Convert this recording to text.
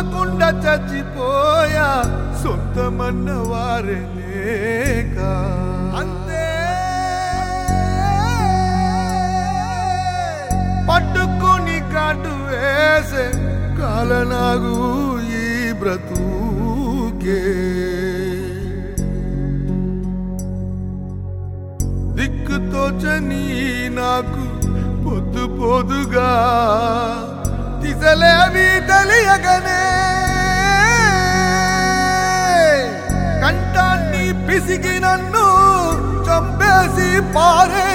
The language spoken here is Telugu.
చూడకుండా చచ్చిపోయా సొంతమన్న వారే లేక అంతే పట్టుకొని కాటు వేసే కాలనాగు ఈ బ్రతుకే దిక్కుతోచని నాకు పొద్దు పొదుగా దిశలేవి తెలియగనే కంఠాన్ని పిసిగి నన్ను చంపేసి పారే